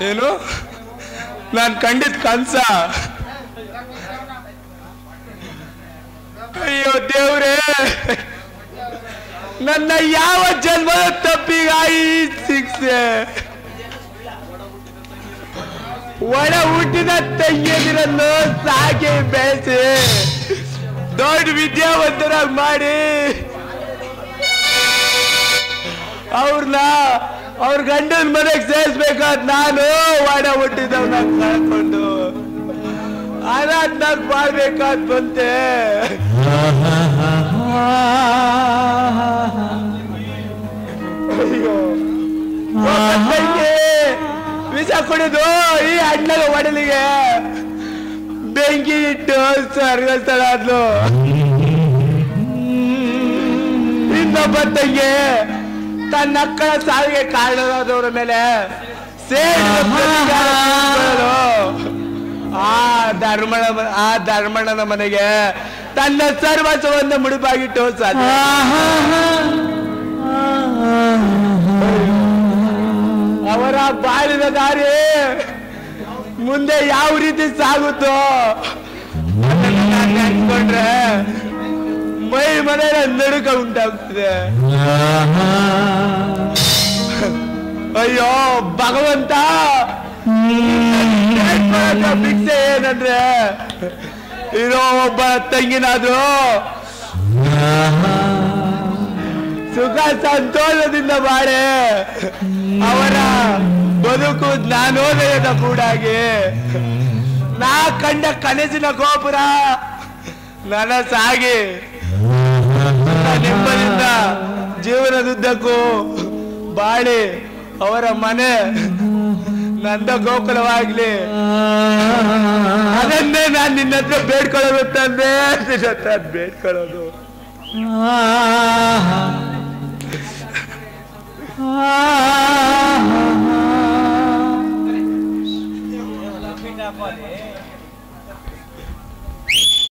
ಏನು ನಾನು ಕಂಡಿದ್ ಕನ್ಸ ಅಯ್ಯೋ ದೇವ್ರೇ ನನ್ನ ಯಾವ ಜನ್ಮದ ತಪ್ಪಿಗಾಗಿ ಈ ಶಿಕ್ಷೆ ಒಳ ಹುಟ್ಟಿದ ತಂಗಿಯದಿರನ್ನು ಸಾಕಿ ಬೆಳೆಸಿ ದೊಡ್ಡ ವಿದ್ಯಾವಂತರಾಗಿ ಮಾಡಿ ಅವ್ರನ್ನ ಅವ್ರ ಗಂಡನ ಮನೆಗೆ ಸೇರಿಸ್ಬೇಕಾದ್ ನಾನು ಒಡ ಹುಟ್ಟಿದವನ್ನ ಕಳ್ಕೊಂಡು ಅನಾಥನಾಗ್ ಮಾಡ್ಬೇಕಾದ್ ಬಂತೆ ಅಯ್ಯೋ ತಂಗಿ, ವಿಷ ಕುಡಿದು ಈ ಅಣ್ಣಗ ಒಡಲಿಗೆ ಬೆಂಕಿ ಇಟ್ಟು ಸ್ವರ್ಗಸ್ಥಳ ಆದ್ಲು ಇನ್ನೊಬ್ಬ ತಂಗಿ ತನ್ನ ಅಕ್ಕಳ ಸಾವಿಗೆ ಕಾರಣರಾದವರ ಮೇಲೆ ಸೇರಿದ ಪ್ರತಿಕಾರ ತೀರಿಸಿಕೊಳ್ಳಲು ಆ ಧರ್ಮಣ ಆ ಧರ್ಮಣ್ಣನ ಮನೆಗೆ ತನ್ನ ಸರ್ವಸ್ವವನ್ನು ಮುಡಿಪಾಗಿಟ್ಟು ಸಾಧ್ಯ ಅವರ ಬಾಳಿನ ದಾರಿ ಮುಂದೆ ಯಾವ ರೀತಿ ಸಾಗುತ್ತೋ ಅದನ್ನ ನಾನ್ ನೆನ್ಸ್ಕೊಂಡ್ರೆ ಮೈ ಮನೆಯ ನಡುಕ ಉಂಟಾಗ್ತದೆ ಅಯ್ಯೋ ಭಗವಂತ ಕೇಳ್ಕೊಳ್ಳೋ ಭಿಕ್ಷೆ ಏನಂದ್ರೆ ಇರೋ ಒಬ್ಬ ತಂಗಿನಾದ್ರು ಸುಖ ಸಂತೋಷದಿಂದ ಬಾಳೆ ಅವರ ಬದುಕು ಜ್ಞಾನೋದಯದ ಕೂಡಾಗಿ ನಾ ಕಂಡ ಕನಸಿನ ಗೋಪುರ ನನಸಾಗಿ ನೆಮ್ಮದಿಯಿಂದ ಜೀವನದುದ್ದಕ್ಕೂ ಬಾಳಿ ಅವರ ಮನೆ ನಂದ ಗೋಕುಲವಾಗ್ಲಿ ಅದನ್ನೇ ನಾನು ನಿನ್ನ ಹತ್ರ ಬೇಡ್ಕೊಳ್ಳೋದು ತಂದೆ ನಿನ್ನ ಹತ್ರ ಬೇಡ್ಕೊಳ್ಳೋದು ಆ